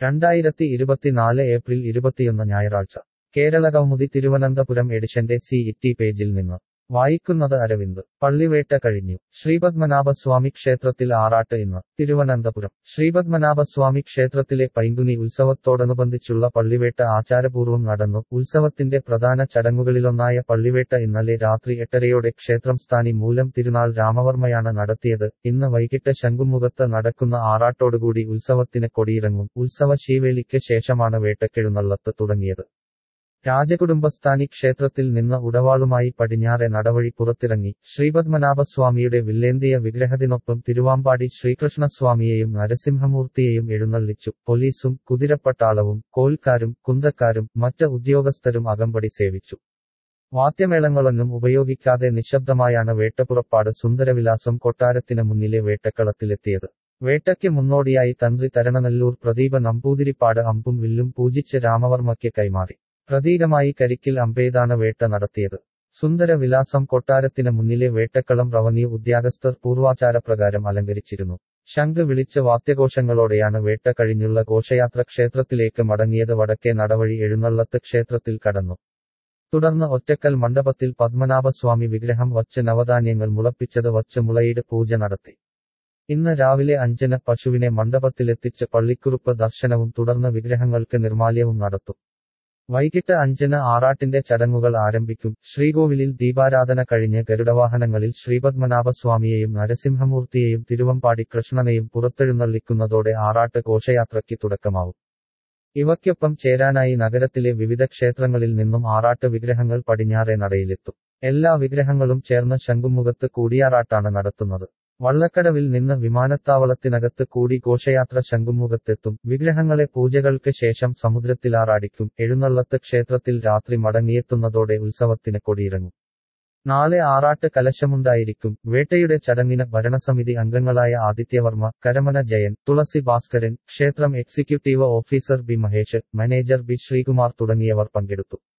രണ്ടായിരത്തി ഇരുപത്തിനാല് ഏപ്രിൽ ഇരുപത്തിയൊന്ന് ഞായറാഴ്ച കേരള കൗമുദി തിരുവനന്തപുരം എഡിഷന്റെ സി ഇറ്റി പേജിൽ നിന്ന് വായിക്കുന്നത് അരവിന്ദ് പള്ളിവേട്ട കഴിഞ്ഞു ശ്രീപത്മനാഭസ്വാമി ക്ഷേത്രത്തിൽ ആറാട്ട് ഇന്ന് തിരുവനന്തപുരം ശ്രീപത്മനാഭസ്വാമി ക്ഷേത്രത്തിലെ പൈങ്കുനി ഉത്സവത്തോടനുബന്ധിച്ചുള്ള പള്ളിവേട്ട ആചാരപൂർവ്വം നടന്നു ഉത്സവത്തിന്റെ പ്രധാന ചടങ്ങുകളിലൊന്നായ പള്ളിവേട്ട ഇന്നലെ രാത്രി എട്ടരയോടെ ക്ഷേത്രം സ്ഥാനി മൂലം തിരുനാൾ രാമവർമ്മയാണ് നടത്തിയത് ഇന്ന് വൈകിട്ട് ശംഖുമുഖത്ത് നടക്കുന്ന ആറാട്ടോടുകൂടി ഉത്സവത്തിന് കൊടിയിറങ്ങും ഉത്സവ ശീവേലിക്ക് ശേഷമാണ് വേട്ടക്കെഴുന്നള്ളത്ത് തുടങ്ങിയത് രാജകുടുംബസ്ഥാനി ക്ഷേത്രത്തിൽ നിന്ന് ഉടവാളുമായി പടിഞ്ഞാറെ നടവഴി പുറത്തിറങ്ങി ശ്രീപത്മനാഭസ്വാമിയുടെ വില്ലേന്തിയ വിഗ്രഹത്തിനൊപ്പം തിരുവാമ്പാടി ശ്രീകൃഷ്ണസ്വാമിയെയും നരസിംഹമൂർത്തിയെയും എഴുന്നള്ളിച്ചു പോലീസും കുതിരപ്പട്ടാളവും കോൽക്കാരും കുന്തക്കാരും മറ്റ് ഉദ്യോഗസ്ഥരും അകമ്പടി സേവിച്ചു വാദ്യമേളങ്ങളൊന്നും ഉപയോഗിക്കാതെ നിശബ്ദമായാണ് വേട്ടപ്പുറപ്പാട് സുന്ദരവിലാസം കൊട്ടാരത്തിന് മുന്നിലെ വേട്ടക്കളത്തിലെത്തിയത് വേട്ടയ്ക്ക് മുന്നോടിയായി തന്ത്രി തരണനല്ലൂർ പ്രദീപ നമ്പൂതിരിപ്പാട് അമ്പും വില്ലും പൂജിച്ച് രാമവർമ്മയ്ക്ക് കൈമാറി പ്രതീകമായി കരിക്കിൽ അമ്പെയ്താണ് വേട്ട നടത്തിയത് സുന്ദര വിലാസം കൊട്ടാരത്തിന് മുന്നിലെ വേട്ടക്കളം റവന്യൂ ഉദ്യോഗസ്ഥർ പൂർവാചാരപ്രകാരം അലങ്കരിച്ചിരുന്നു ശംഖ് വിളിച്ച വാദ്യഘോഷങ്ങളോടെയാണ് വേട്ട കഴിഞ്ഞുള്ള ഘോഷയാത്ര ക്ഷേത്രത്തിലേക്ക് മടങ്ങിയത് വടക്കേ നടവഴി എഴുന്നള്ളത്ത് ക്ഷേത്രത്തിൽ കടന്നു തുടർന്ന് ഒറ്റക്കൽ മണ്ഡപത്തിൽ പത്മനാഭസ്വാമി വിഗ്രഹം വച്ച് നവധാന്യങ്ങൾ മുളപ്പിച്ചത് വച്ച് മുളയിട് പൂജ നടത്തി ഇന്ന് രാവിലെ അഞ്ചിന് പശുവിനെ മണ്ഡപത്തിലെത്തിച്ച് പള്ളിക്കുറുപ്പ് ദർശനവും തുടർന്ന് വിഗ്രഹങ്ങൾക്ക് നിർമാല്യവും നടത്തും വൈകിട്ട് അഞ്ചിന് ആറാട്ടിന്റെ ചടങ്ങുകൾ ആരംഭിക്കും ശ്രീകോവിലിൽ ദീപാരാധന കഴിഞ്ഞ് ഗരുഡവാഹനങ്ങളിൽ ശ്രീപത്മനാഭസ്വാമിയെയും നരസിംഹമൂർത്തിയെയും തിരുവമ്പാടി കൃഷ്ണനെയും പുറത്തെഴുന്നള്ളിക്കുന്നതോടെ ആറാട്ട് ഘോഷയാത്രയ്ക്ക് തുടക്കമാവും ഇവയ്ക്കൊപ്പം ചേരാനായി നഗരത്തിലെ വിവിധ ക്ഷേത്രങ്ങളിൽ നിന്നും ആറാട്ട് വിഗ്രഹങ്ങൾ പടിഞ്ഞാറെ നടയിലെത്തും എല്ലാ വിഗ്രഹങ്ങളും ചേർന്ന് ശംഖുമുഖത്ത് കൂടിയാറാട്ടാണ് നടത്തുന്നത് വള്ളക്കടവിൽ നിന്ന് വിമാനത്താവളത്തിനകത്ത് കൂടി ഘോഷയാത്ര ശംഖുമുഖത്തെത്തും വിഗ്രഹങ്ങളെ പൂജകൾക്ക് ശേഷം സമുദ്രത്തിലാറാടിക്കും എഴുന്നള്ളത്ത് ക്ഷേത്രത്തിൽ രാത്രി മടങ്ങിയെത്തുന്നതോടെ ഉത്സവത്തിന് കൊടിയിറങ്ങും നാളെ ആറാട്ട് കലശമുണ്ടായിരിക്കും വേട്ടയുടെ ചടങ്ങിന് ഭരണസമിതി അംഗങ്ങളായ ആദിത്യവർമ്മ കരമന ജയൻ തുളസി ഭാസ്കരൻ ക്ഷേത്രം executive officer B Mahesh manager B Sreekumar തുടങ്ങിയവർ പങ്കെടുത്തു